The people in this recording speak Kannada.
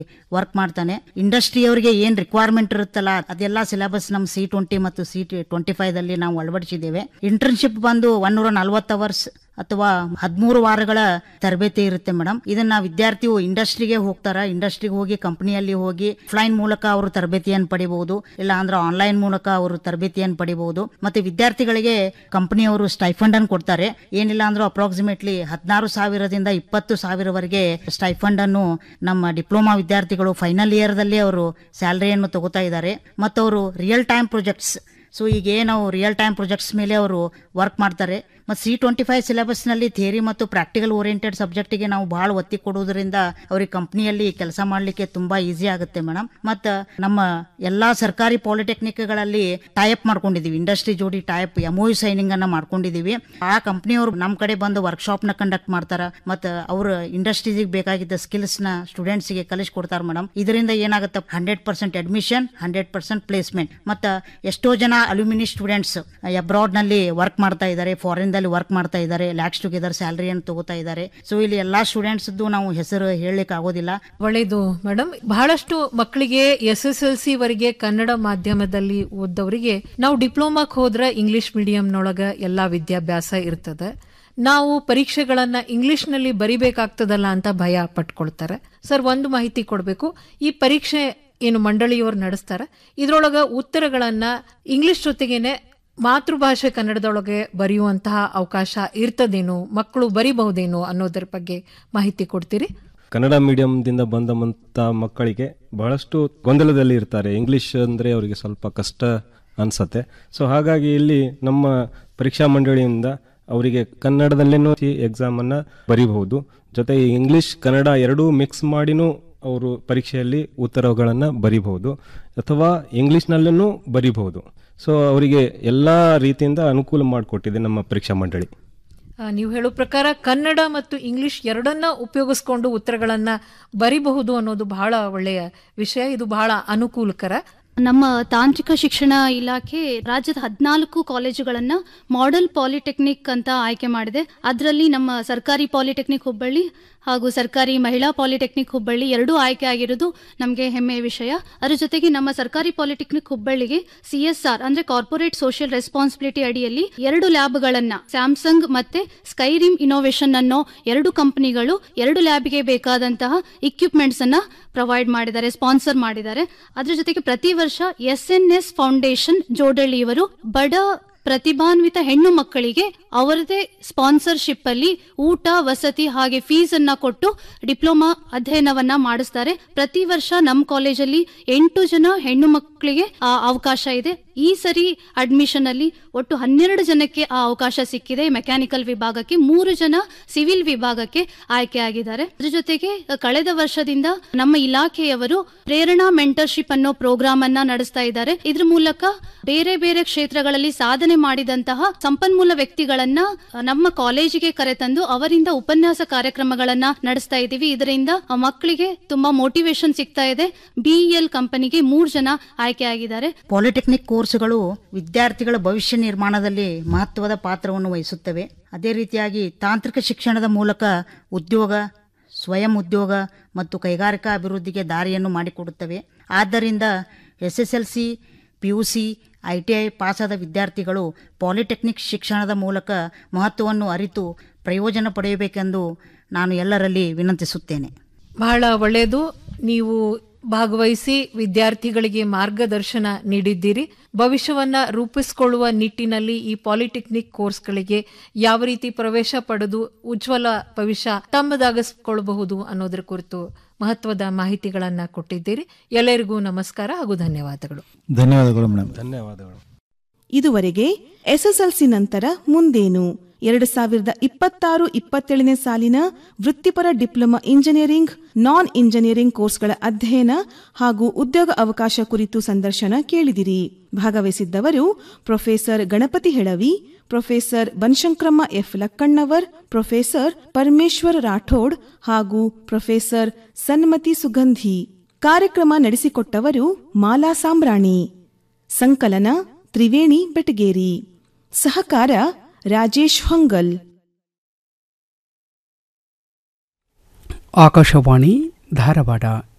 ವರ್ಕ್ ಮಾಡ್ತಾನೆ ಇಂಡಸ್ಟ್ರಿಯವರಿಗೆ ಏನ್ ರಿಕ್ವೈರ್ಮೆಂಟ್ ಇರುತ್ತಲ್ಲ ಅದೆಲ್ಲ ಸಿಲೆಬಸ್ ನಮ್ಮ ಸಿ ಟ್ವೆಂಟಿ ಮತ್ತು ಸಿ ಟ್ವೆಂಟಿ ಫೈವ್ ದಲ್ಲಿ ನಾವು ಅಳವಡಿಸಿದ್ದೇವೆ ಇಂಟರ್ನ್ಶಿಪ್ ಬಂದು ಒನ್ನೂರ ನಲ್ವತ್ತು ಅವರ್ಸ್ ಅಥವಾ ಹದಿಮೂರು ವಾರಗಳ ತರಬೇತಿ ಇರುತ್ತೆ ಮೇಡಮ್ ಇದನ್ನ ವಿದ್ಯಾರ್ಥಿಯು ಇಂಡಸ್ಟ್ರಿಗೆ ಹೋಗ್ತಾರ ಇಂಡಸ್ಟ್ರಿಗೆ ಹೋಗಿ ಕಂಪನಿಯಲ್ಲಿ ಹೋಗಿ ಫ್ಲೈನ್ ಮೂಲಕ ಅವರು ತರಬೇತಿಯನ್ನು ಪಡಿಬಹುದು ಇಲ್ಲ ಅಂದ್ರೆ ಆನ್ಲೈನ್ ಮೂಲಕ ಅವರು ತರಬೇತಿಯನ್ನು ಪಡಿಬಹುದು ಮತ್ತೆ ವಿದ್ಯಾರ್ಥಿಗಳಿಗೆ ಕಂಪನಿಯವರು ಸ್ಟೈಫಂಡ್ ಅನ್ನು ಕೊಡ್ತಾರೆ ಏನಿಲ್ಲ ಅಂದ್ರೂ ಅಪ್ರಾಕ್ಸಿಮೇಟ್ಲಿ ಹದಿನಾರು ಸಾವಿರದಿಂದ ಇಪ್ಪತ್ತು ಸಾವಿರವರೆಗೆ ಸ್ಟೈಫಂಡ್ ಅನ್ನು ನಮ್ಮ ಡಿಪ್ಲೊಮಾ ವಿದ್ಯಾರ್ಥಿಗಳು ಫೈನಲ್ ಇಯರ್ ದಲ್ಲಿ ಅವರು ಸ್ಯಾಲರಿಯನ್ನು ತಗೋತಾ ಇದ್ದಾರೆ ಮತ್ತು ಅವರು ರಿಯಲ್ ಟೈಮ್ ಪ್ರಾಜೆಕ್ಟ್ಸ್ ಸೊ ಈಗ ಏನು ರಿಯಲ್ ಟೈಮ್ ಪ್ರಾಜೆಕ್ಟ್ಸ್ ಮೇಲೆ ಅವರು ವರ್ಕ್ ಮಾಡ್ತಾರೆ ಮತ್ತು ಸಿ ಟ್ವೆಂಟಿ ಫೈವ್ ಸಿಲೆಬಸ್ನಲ್ಲಿ ಥಿಯರಿ ಮತ್ತು ಪ್ರಾಕ್ಟಿಕಲ್ ಓರಿಯೆಂಟೆಡ್ ಸಬ್ಜೆಕ್ಟಿಗೆ ನಾವು ಭಾಳ ಒತ್ತಿ ಕೊಡುವುದರಿಂದ ಅವ್ರಿಗೆ ಕಂಪ್ನಿಯಲ್ಲಿ ಕೆಲಸ ಮಾಡಲಿಕ್ಕೆ ತುಂಬಾ ಈಸಿ ಆಗುತ್ತೆ ಮೇಡಮ್ ಮತ್ತು ನಮ್ಮ ಎಲ್ಲಾ ಸರ್ಕಾರಿ ಪಾಲಿಟೆಕ್ನಿಕ್ಗಳಲ್ಲಿ ಟೈಪ್ ಮಾಡ್ಕೊಂಡಿದೀವಿ ಇಂಡಸ್ಟ್ರಿ ಜೋಡಿ ಟೈಪ್ ಎಮ್ ಯು ಸೈನಿಂಗ್ ಅನ್ನ ಮಾಡ್ಕೊಂಡಿದೀವಿ ಆ ಕಂಪ್ನಿಯವರು ನಮ್ಮ ಕಡೆ ಬಂದು ವರ್ಕ್ಶಾಪ್ ನ ಕಂಡಕ್ಟ್ ಮಾಡ್ತಾರ ಮತ್ತು ಅವ್ರ ಇಂಡಸ್ಟ್ರೀಸಿಗೆ ಬೇಕಾಗಿದ್ದ ಸ್ಕಿಲ್ಸ್ ನ ಸ್ಟೂಡೆಂಟ್ಸ್ ಗೆ ಕಲಿಸ್ಕೊಡ್ತಾರೆ ಮೇಡಮ್ ಇದರಿಂದ ಏನಾಗುತ್ತೆ hundred percent admission hundred percent placement ಮತ್ತು ಎಷ್ಟೋ ಜನ ಅಲ್ಯೂಮಿನಿ ಸ್ಟೂಡೆಂಟ್ಸ್ ಅಬ್ರಾಡ್ ನಲ್ಲಿ ವರ್ಕ್ ಮಾಡ್ತಾ ಇದ್ದಾರೆ ಫಾರಿನ್ ದಲ್ಲಿ ವರ್ಕ್ ಮಾಡ್ತಾ ಇದ್ದಾರೆ ಲ್ಯಾಕ್ಸ್ ಟುಗೆದರ್ ಸ್ಯಾಲರಿಯನ್ನು ತಗೋತಾ ಇದ್ದಾರೆ ಸೊ ಇಲ್ಲಿ ಎಲ್ಲಾ ಸ್ಟೂಡೆಂಟ್ಸ್ ನಾವು ಹೆಸರು ಹೇಳಲಿಕ್ಕೆ ಆಗೋದಿಲ್ಲ ಒಳ್ಳೇದು ಮೇಡಮ್ ಬಹಳಷ್ಟು ಮಕ್ಕಳಿಗೆ ಎಸ್ ಎಸ್ ಎಲ್ ಸಿ ವರೆಗೆ ಕನ್ನಡ ಮಾಧ್ಯಮದಲ್ಲಿ ಓದವರಿಗೆ ನಾವು ಡಿಪ್ಲೊಮಾಕ್ ಹೋದ್ರೆ ಇಂಗ್ಲಿಷ್ ಮೀಡಿಯಂನೊಳಗ ಎಲ್ಲಾ ವಿದ್ಯಾಭ್ಯಾಸ ಇರ್ತದೆ ನಾವು ಪರೀಕ್ಷೆಗಳನ್ನ ಇಂಗ್ಲಿಷ್ ನಲ್ಲಿ ಬರಿಬೇಕಾಗ್ತದಲ್ಲ ಅಂತ ಭಯ ಪಟ್ಕೊಳ್ತಾರೆ ಸರ್ ಒಂದು ಮಾಹಿತಿ ಕೊಡಬೇಕು ಈ ಪರೀಕ್ಷೆ ಏನು ಮಂಡಳಿಯವರು ನಡೆಸ್ತಾರೆ ಇದ್ರೊಳಗ ಉತ್ತರಗಳನ್ನ ಇಂಗ್ಲಿಷ್ ಜೊತೆಗೇನೆ ಮಾತೃಭಾಷೆ ಕನ್ನಡದೊಳಗೆ ಬರೆಯುವಂತಹ ಅವಕಾಶ ಇರ್ತದೇನೋ ಮಕ್ಕಳು ಬರಿಬಹುದೇನೋ ಅನ್ನೋದ್ರ ಬಗ್ಗೆ ಮಾಹಿತಿ ಕೊಡ್ತೀರಿ ಕನ್ನಡ ಮೀಡಿಯಂದಿಂದ ಬಂದಂಥ ಮಕ್ಕಳಿಗೆ ಬಹಳಷ್ಟು ಗೊಂದಲದಲ್ಲಿ ಇರ್ತಾರೆ ಇಂಗ್ಲಿಷ್ ಅಂದರೆ ಅವರಿಗೆ ಸ್ವಲ್ಪ ಕಷ್ಟ ಅನ್ಸತ್ತೆ ಸೊ ಹಾಗಾಗಿ ಇಲ್ಲಿ ನಮ್ಮ ಪರೀಕ್ಷಾ ಮಂಡಳಿಯಿಂದ ಅವರಿಗೆ ಕನ್ನಡದಲ್ಲೇನೂ ಈ ಎಕ್ಸಾಮನ್ನು ಬರೀಬಹುದು ಜೊತೆಗೆ ಇಂಗ್ಲಿಷ್ ಕನ್ನಡ ಎರಡೂ ಮಿಕ್ಸ್ ಮಾಡಿನೂ ಅವರು ಪರೀಕ್ಷೆಯಲ್ಲಿ ಉತ್ತರಗಳನ್ನು ಬರೀಬಹುದು ಅಥವಾ ಇಂಗ್ಲಿಷ್ನಲ್ಲೂ ಬರೀಬಹುದು ಸೊ ಅವರಿಗೆ ಎಲ್ಲ ರೀತಿಯಿಂದ ಅನುಕೂಲ ಮಾಡಿಕೊಟ್ಟಿದೆ ನಮ್ಮ ಪರೀಕ್ಷಾ ಮಂಡಳಿ ಆ, ನೀವು ಹೇಳೋ ಪ್ರಕಾರ ಕನ್ನಡ ಮತ್ತು ಇಂಗ್ಲಿಷ್ ಎರಡನ್ನ ಉಪಯೋಗಿಸ್ಕೊಂಡು ಉತ್ತರಗಳನ್ನ ಬರಿಬಹುದು ಅನ್ನೋದು ಬಹಳ ಒಳ್ಳೆಯ ವಿಷಯ ಇದು ಬಹಳ ಅನುಕೂಲಕರ ನಮ್ಮ ತಾಂತ್ರಿಕ ಶಿಕ್ಷಣ ಇಲಾಖೆ ರಾಜ್ಯದ ಹದಿನಾಲ್ಕು ಕಾಲೇಜುಗಳನ್ನ ಮಾಡೆಲ್ ಪಾಲಿಟೆಕ್ನಿಕ್ ಅಂತ ಆಯ್ಕೆ ಮಾಡಿದೆ ಅದರಲ್ಲಿ ನಮ್ಮ ಸರ್ಕಾರಿ ಪಾಲಿಟೆಕ್ನಿಕ್ ಹುಬ್ಬಳ್ಳಿ ಹಾಗೂ ಸರ್ಕಾರಿ ಮಹಿಳಾ ಪಾಲಿಟೆಕ್ನಿಕ್ ಹುಬ್ಬಳ್ಳಿ ಎರಡೂ ಆಯ್ಕೆ ಆಗಿರೋದು ನಮಗೆ ಹೆಮ್ಮೆಯ ವಿಷಯ ಅದರ ಜೊತೆಗೆ ನಮ್ಮ ಸರ್ಕಾರಿ ಪಾಲಿಟೆಕ್ನಿಕ್ ಹುಬ್ಬಳ್ಳಿಗೆ ಸಿಎಸ್ಆರ್ ಅಂದ್ರೆ ಕಾರ್ಪೊರೇಟ್ ಸೋಷಿಯಲ್ ರೆಸ್ಪಾನ್ಸಿಬಿಲಿಟಿ ಅಡಿಯಲ್ಲಿ ಎರಡು ಲ್ಯಾಬ್ಗಳನ್ನ ಸ್ಯಾಮ್ಸಂಗ್ ಮತ್ತೆ ಸ್ಕೈರಿಮ್ ಇನೋವೇಷನ್ ಅನ್ನೋ ಎರಡು ಕಂಪನಿಗಳು ಎರಡು ಲ್ಯಾಬ್ಗೆ ಬೇಕಾದಂತಹ ಇಕ್ವಿಪ್ಮೆಂಟ್ಸ್ ಅನ್ನ ಪ್ರೊವೈಡ್ ಮಾಡಿದ್ದಾರೆ ಸ್ಪಾನ್ಸರ್ ಮಾಡಿದ್ದಾರೆ ಅದ್ರ ಜೊತೆಗೆ ಪ್ರತಿ ವರ್ಷ S N S foundation Jodalli ಇವರು ಬಡ ಪ್ರತಿಭಾನ್ವಿತ ಹೆಣ್ಣು ಮಕ್ಕಳಿಗೆ ಅವರದೇ ಸ್ಪಾನ್ಸರ್ಶಿಪ್ ಅಲ್ಲಿ ಊಟ ವಸತಿ ಹಾಗೆ ಫೀಸ್ ಅನ್ನ ಕೊಟ್ಟು ಡಿಪ್ಲೊಮಾ ಅಧ್ಯಯನವನ್ನ ಮಾಡಿಸ್ತಾರೆ ಪ್ರತಿ ವರ್ಷ ನಮ್ಮ ಕಾಲೇಜಲ್ಲಿ ಎಂಟು ಜನ ಹೆಣ್ಣು ಮಕ್ಕಳಿಗೆ ಆ ಅವಕಾಶ ಇದೆ ಈ ಸರಿ ಅಡ್ಮಿಷನ್ ಅಲ್ಲಿ ಒಟ್ಟು ಹನ್ನೆರಡು ಜನಕ್ಕೆ ಆ ಅವಕಾಶ ಸಿಕ್ಕಿದೆ ಮೆಕ್ಯಾನಿಕಲ್ ವಿಭಾಗಕ್ಕೆ ಮೂರು ಜನ ಸಿವಿಲ್ ವಿಭಾಗಕ್ಕೆ ಆಯ್ಕೆ ಆಗಿದ್ದಾರೆ ಅದ್ರ ಜೊತೆಗೆ ಕಳೆದ ವರ್ಷದಿಂದ ನಮ್ಮ ಇಲಾಖೆಯವರು ಪ್ರೇರಣಾ ಮೆಂಟರ್ಶಿಪ್ ಅನ್ನೋ ಪ್ರೋಗ್ರಾಮ್ ಅನ್ನ ನಡೆಸ್ತಾ ಇದ್ದಾರೆ ಇದ್ರ ಮೂಲಕ ಬೇರೆ ಬೇರೆ ಕ್ಷೇತ್ರಗಳಲ್ಲಿ ಸಾಧನೆ ಮಾಡಿದಂತಹ ಸಂಪನ್ಮೂಲ ವ್ಯಕ್ತಿಗಳನ್ನ ನಮ್ಮ ಕಾಲೇಜಿಗೆ ಕರೆತಂದು ಅವರಿಂದ ಉಪನ್ಯಾಸ ಕಾರ್ಯಕ್ರಮಗಳನ್ನ ನಡೆಸ್ತಾ ಇದ್ದೀವಿ ಇದರಿಂದ ಆ ಮಕ್ಕಳಿಗೆ ತುಂಬಾ ಮೋಟಿವೇಶನ್ ಸಿಗ್ತಾ ಇದೆ ಬಿಇಎಲ್ ಕಂಪನಿಗೆ ಮೂರು ಜನ ಆಯ್ಕೆ ಆಗಿದ್ದಾರೆ ಪಾಲಿಟೆಕ್ನಿಕ್ ಕೋರ್ಸ್ಗಳು ವಿದ್ಯಾರ್ಥಿಗಳ ಭವಿಷ್ಯ ನಿರ್ಮಾಣದಲ್ಲಿ ಮಹತ್ವದ ಪಾತ್ರವನ್ನು ವಹಿಸುತ್ತವೆ ಅದೇ ರೀತಿಯಾಗಿ ತಾಂತ್ರಿಕ ಶಿಕ್ಷಣದ ಮೂಲಕ ಉದ್ಯೋಗ ಸ್ವಯಂ ಉದ್ಯೋಗ ಮತ್ತು ಕೈಗಾರಿಕಾ ಅಭಿವೃದ್ಧಿಗೆ ದಾರಿಯನ್ನು ಮಾಡಿಕೊಡುತ್ತವೆ ಆದ್ದರಿಂದ S S L C P U C I T I ಪಾಸಾದ ವಿದ್ಯಾರ್ಥಿಗಳು ಪಾಲಿಟೆಕ್ನಿಕ್ ಶಿಕ್ಷಣದ ಮೂಲಕ ಮಹತ್ವವನ್ನು ಅರಿತು ಪ್ರಯೋಜನ ಪಡೆಯಬೇಕೆಂದು ನಾನು ಎಲ್ಲರಲ್ಲಿ ವಿನಂತಿಸುತ್ತೇನೆ ಬಹಳ ಒಳ್ಳೆಯದು ನೀವು ಭಾಗವಹಿಸಿ ವಿದ್ಯಾರ್ಥಿಗಳಿಗೆ ಮಾರ್ಗದರ್ಶನ ನೀಡಿದ್ದೀರಿ ಭವಿಷ್ಯವನ್ನ ರೂಪಿಸಿಕೊಳ್ಳುವ ನಿಟ್ಟಿನಲ್ಲಿ ಈ ಪಾಲಿಟೆಕ್ನಿಕ್ ಕೋರ್ಸ್ಗಳಿಗೆ ಯಾವ ರೀತಿ ಪ್ರವೇಶ ಪಡೆದು ಉಜ್ವಲ ಭವಿಷ್ಯ ತಮ್ಮದಾಗಿಸಿಕೊಳ್ಳಬಹುದು ಅನ್ನೋದ್ರ ಕುರಿತು ಮಹತ್ವದ ಮಾಹಿತಿಗಳನ್ನ ಕೊಟ್ಟಿದ್ದೀರಿ ಎಲ್ಲರಿಗೂ ನಮಸ್ಕಾರ ಹಾಗೂ ಧನ್ಯವಾದಗಳು ಧನ್ಯವಾದಗಳು ಮೇಡಮ್ ಧನ್ಯವಾದಗಳು ಇದುವರೆಗೆ ಎಸ್ಎಸ್ಎಲ್ಸಿ ನಂತರ ಮುಂದೇನು ಎರಡು ಸಾವಿರದ ಇಪ್ಪತ್ತಾರು ಇಪ್ಪತ್ತೇಳನೇ ಸಾಲಿನ ವೃತ್ತಿಪರ ಡಿಪ್ಲೊಮಾ ಇಂಜಿನಿಯರಿಂಗ್ ನಾನ್ ಇಂಜಿನಿಯರಿಂಗ್ ಕೋರ್ಸ್ಗಳ ಅಧ್ಯಯನ ಹಾಗೂ ಉದ್ಯೋಗ ಅವಕಾಶ ಕುರಿತು ಸಂದರ್ಶನ ಕೇಳಿದಿರಿ ಭಾಗವಹಿಸಿದ್ದವರು professor Ganapathi Helavi professor Banashankramma F Lakkannavar professor Parameshwar Rathod ಹಾಗೂ ಪ್ರೊಫೆಸರ್ ಸನ್ಮತಿ ಸುಗಂಧಿ ಕಾರ್ಯಕ್ರಮ ನಡೆಸಿಕೊಟ್ಟವರು ಮಾಲಾ ಸಾಂಬ್ರಾಣಿ ಸಂಕಲನ ತ್ರಿವೇಣಿ ಬೆಟಗೇರಿ ಸಹಕಾರ ರಾಜೇಶ್ ಹೊಂಗಲ್ ಆಕಾಶವಾಣಿ ಧಾರವಾಡ